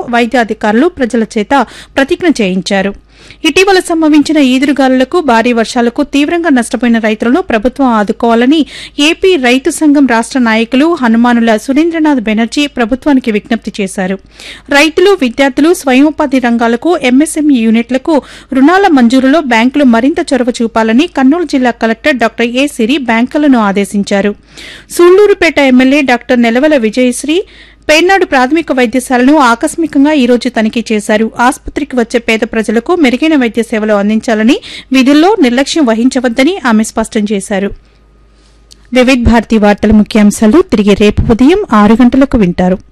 వైద్యాధికారులు ప్రజల చేత ప్రతిజ్ఞ చేయించారు ఇటీవల సంభవించిన ఈదురుగాలులకు భారీ వర్షాలకు తీవ్రంగా నష్టపోయిన రైతులను ప్రభుత్వం ఆదుకోవాలని ఏపీ రైతు సంఘం రాష్ట నాయకులు హనుమానుల సురేంద్రనాథ్ బెనర్జీ ప్రభుత్వానికి విజ్ఞప్తి చేశారు రైతులు విద్యార్థులు స్వయం ఉపాధి రంగాలకు ఎంఎస్ఎంఈ యూనిట్లకు రుణాల మంజూరులో బ్యాంకులు మరింత చొరవ చూపాలని కర్నూలు జిల్లా కలెక్టర్ డాక్టర్ ఏ సిరి బ్యాంకులను ఆదేశించారు సూళ్లూరుపేట ఎమ్మెల్యే డాక్టర్ నెలవల విజయశ్రీ పేర్నాడు ప్రాథమిక వైద్యశాలను ఆకస్మికంగా ఈ రోజు తనిఖీ చేశారు ఆసుపత్రికి వచ్చే పేద ప్రజలకు మెరుగైన వైద్య సేవలు అందించాలని విధుల్లో నిర్లక్ష్యం వహించవద్దని ఆమె స్పష్టం చేశారు వివిధ్ భారతి వార్తల ముఖ్యాంశాలు తిరిగి రేపు ఉదయం ఆరు గంటలకు వింటారు